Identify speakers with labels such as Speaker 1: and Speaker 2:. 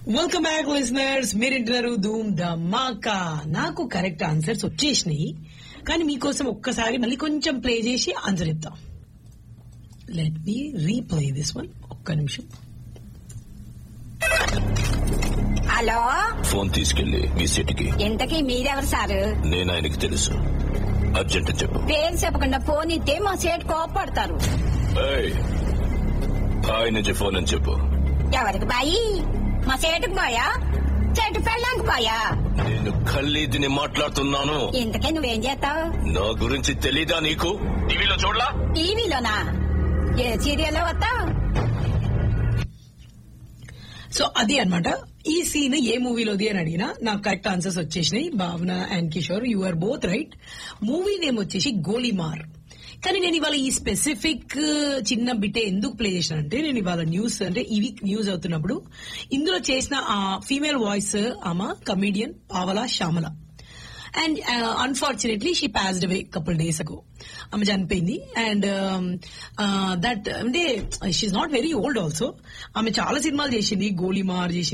Speaker 1: welcome back listeners మీరు ఇంటున్నారు ధూమ్ ధమాకా నాకు కరెక్ట్ ఆన్సర్స్ వచ్చేసినాయి కానీ మీకోసం ఒక్కసారి మళ్ళీ కొంచెం ప్లే చేసి ఆన్సర్ ఇద్దాం let me replay this one ఒక్క నిమిషం
Speaker 2: హలో
Speaker 3: ఫోన్ తీసుకెళ్లి మీ సిటీకి
Speaker 2: ఇంతకీ మీరెవరు సారు
Speaker 3: నేను ఆయనకి తెలుసు అర్జెంట్ చెప్పు
Speaker 2: పేరు చెప్పకుండా ఫోన్ ఇస్తే మా సేటు కోపడతారు
Speaker 3: ఏయ్, హాయ్ నుంచి ఫోన్ అని చెప్పు
Speaker 2: ఎవరికి బాయి మా సేటుకు పోయా చెట్టు పెళ్ళానికి పోయా
Speaker 3: నేను ఖల్లీదిని మాట్లాడుతున్నాను
Speaker 2: ఇంతకీ నువ్వేం చేస్తావు
Speaker 3: నా గురించి తెలీదా నీకు టీవీలో చూడలా
Speaker 2: టీవీలోనా ఏ సీరియల్లో వస్తావు
Speaker 1: సో అది అన్నమాట ఈ సీన్ ఏ మూవీలోది అని అడిగినా నాకు కరెక్ట్ ఆన్సర్స్ వచ్చేసినాయి Bhavana and Kishore you are both right movie name వచ్చేసి గోలీమార్ కానీ నేను ఇవాళ ఈ స్పెసిఫిక్ చిన్న బిటే ఎందుకు ప్లే చేశానంటే నేను ఇవాళ న్యూస్ అంటే ఈ వీక్ న్యూస్ అవుతున్నప్పుడు ఇందులో చేసిన ఆ ఫీమేల్ వాయిస్ ఆమె comedian Pavala Syamala and unfortunately she passed away couple days ago ఆమె చనిపోయింది అండ్ దట్ అంటే she not very old also ఆమె చాలా సినిమాలు చేసింది గోలీమార్ చేసింది